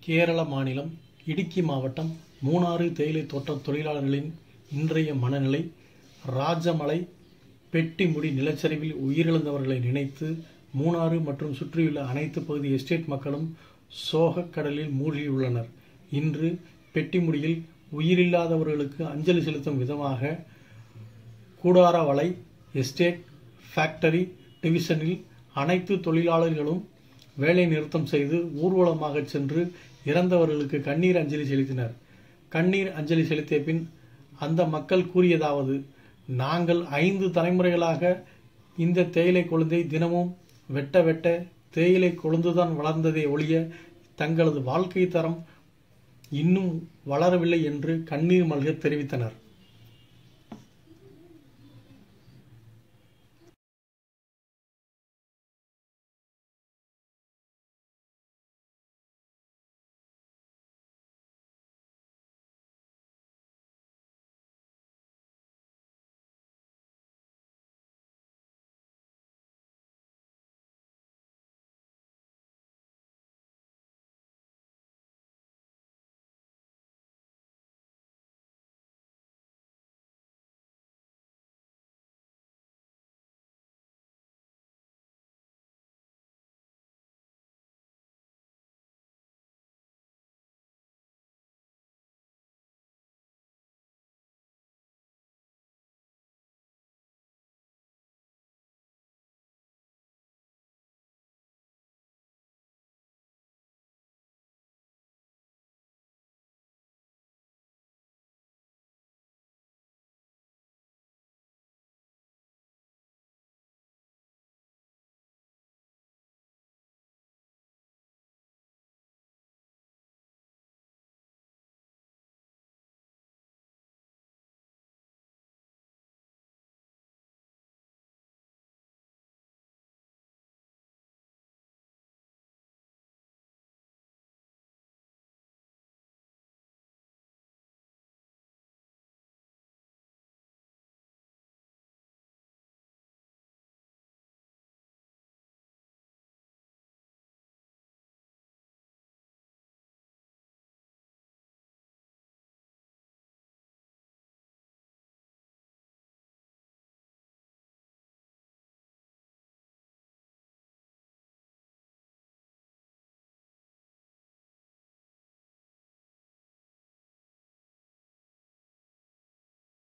கேரள மாநிலம் இடுக்கி மாவட்டம் மூணாறு தேயிலை தோட்ட தொழிலாளர்களின் இன்றைய மனநிலை ராஜமலை பெட்டிமுடி நிலச்சரிவில் உயிரிழந்தவர்களை நினைத்து மூணாறு மற்றும் சுற்றியுள்ள அனைத்து பகுதி எஸ்டேட் மக்களும் சோகக் கடலில் மூழ்கியுள்ளனர் இன்று பெட்டிமுடியில் உயிரில்லாதவர்களுக்கு அஞ்சலி செலுத்தும் விதமாக கூடாரவளை எஸ்டேட் ஃபேக்டரி டிவிஷனில் அனைத்து தொழிலாளர்களும் வேலை நிறுத்தம் செய்து ஊர்வலமாக சென்று இறந்தவர்களுக்கு கண்ணீர் அஞ்சலி செலுத்தினர் கண்ணீர் அஞ்சலி செலுத்திய பின் அந்த மக்கள் கூறியதாவது நாங்கள் ஐந்து தலைமுறைகளாக இந்த தேயிலை கொழுந்தை தினமும் வெட்ட வெட்ட தேயிலை கொழுந்துதான் வளர்ந்ததே ஒழிய தங்களது வாழ்க்கை தரம் இன்னும் வளரவில்லை என்று கண்ணீர் மல்க தெரிவித்தனர்